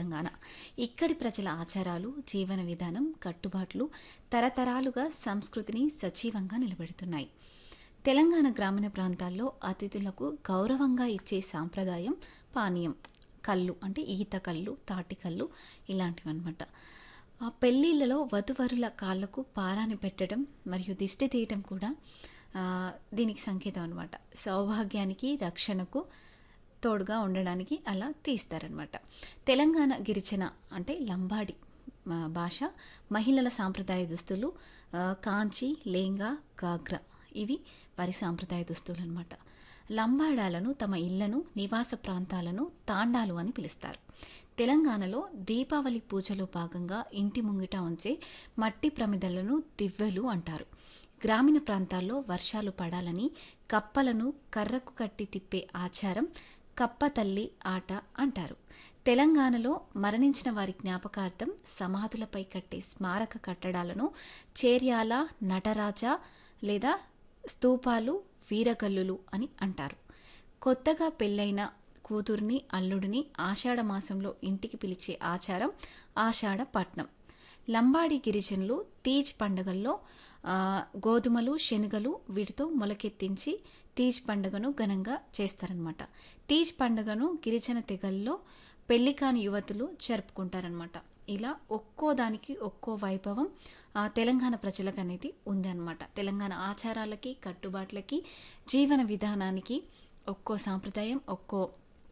తెలంగాణ ఇక్కడి ప్రజల ఆచారాలు జీవన విధానం కట్టుబాట్లు తరతరాలుగా సంస్కృతిని సజీవంగా నిలబెడుతున్నాయి తెలంగాణ గ్రామీణ ప్రాంతాల్లో అతిథులకు గౌరవంగా ఇచ్చే సాంప్రదాయం పానీయం కళ్ళు అంటే ఈత కళ్ళు తాటి కళ్ళు ఇలాంటివి అనమాట ఆ పెళ్ళిళ్ళలో వధువరుల కాళ్ళకు పారాని పెట్టడం మరియు దిష్టి తీయటం కూడా ఆ, దీనికి సంకేతం అనమాట సౌభాగ్యానికి రక్షణకు తోడుగా ఉండడానికి అలా తీస్తారనమాట తెలంగాణ గిరిజన అంటే లంబాడి ఆ, భాష మహిళల సాంప్రదాయ దుస్తులు ఆ, కాంచి లేంగా గాగ్రా ఇవి వారి సాంప్రదాయ దుస్తులు అనమాట లంబాడాలను తమ ఇళ్లను నివాస ప్రాంతాలను తాండాలు అని పిలుస్తారు తెలంగాణలో దీపావళి పూజలో భాగంగా ఇంటి ముంగిట ఉంచే మట్టి ప్రమిదలను దివ్వెలు అంటారు గ్రామీణ ప్రాంతాల్లో వర్షాలు పడాలని కప్పలను కర్రకు కట్టి తిప్పే ఆచారం కప్ప తల్లి ఆట అంటారు తెలంగాణలో మరణించిన వారి జ్ఞాపకార్థం సమాధులపై కట్టే స్మారక కట్టడాలను చేర్యాల నటరాజ లేదా స్తూపాలు వీరగల్లులు అని అంటారు కొత్తగా పెళ్ళైన కూతుర్ని అల్లుడిని ఆషాఢ మాసంలో ఇంటికి పిలిచే ఆచారం ఆషాఢ పట్నం లంబాడి గిరిజనులు తీజ్ పండుగల్లో ఆ, గోధుమలు శనగలు వీటితో మొలకెత్తించి తీజ్ పండుగను ఘనంగా చేస్తారనమాట తీజ్ పండుగను గిరిజన తెగల్లో పెళ్లి కాని యువతులు జరుపుకుంటారనమాట ఇలా ఒక్కో దానికి ఒక్కో వైభవం ఆ, తెలంగాణ ప్రజలకు అనేది ఉందన్నమాట తెలంగాణ ఆచారాలకి కట్టుబాట్లకి జీవన విధానానికి ఒక్కో సాంప్రదాయం ఒక్కో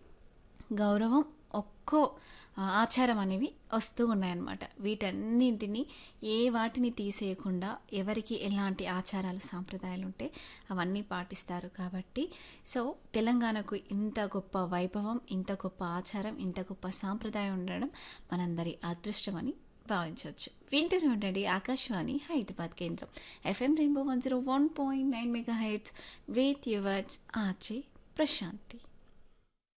గౌరవం ఒక్కో ఆ, ఆచారం అనేవి వస్తూ ఉన్నాయన్నమాట వీటన్నింటినీ ఏ వాటిని తీసేయకుండా ఎవరికి ఎలాంటి ఆచారాలు సాంప్రదాయాలు ఉంటే అవన్నీ పాటిస్తారు కాబట్టి సో తెలంగాణకు ఇంత గొప్ప వైభవం ఇంత గొప్ప ఆచారం ఇంత గొప్ప సాంప్రదాయం ఉండడం మనందరి అదృష్టమని భావించవచ్చు వింటూనే ఉండండి ఆకాశవాణి హైదరాబాద్ కేంద్రం FM rainbow one zero one point nine mega heights with yours RJ Prashanti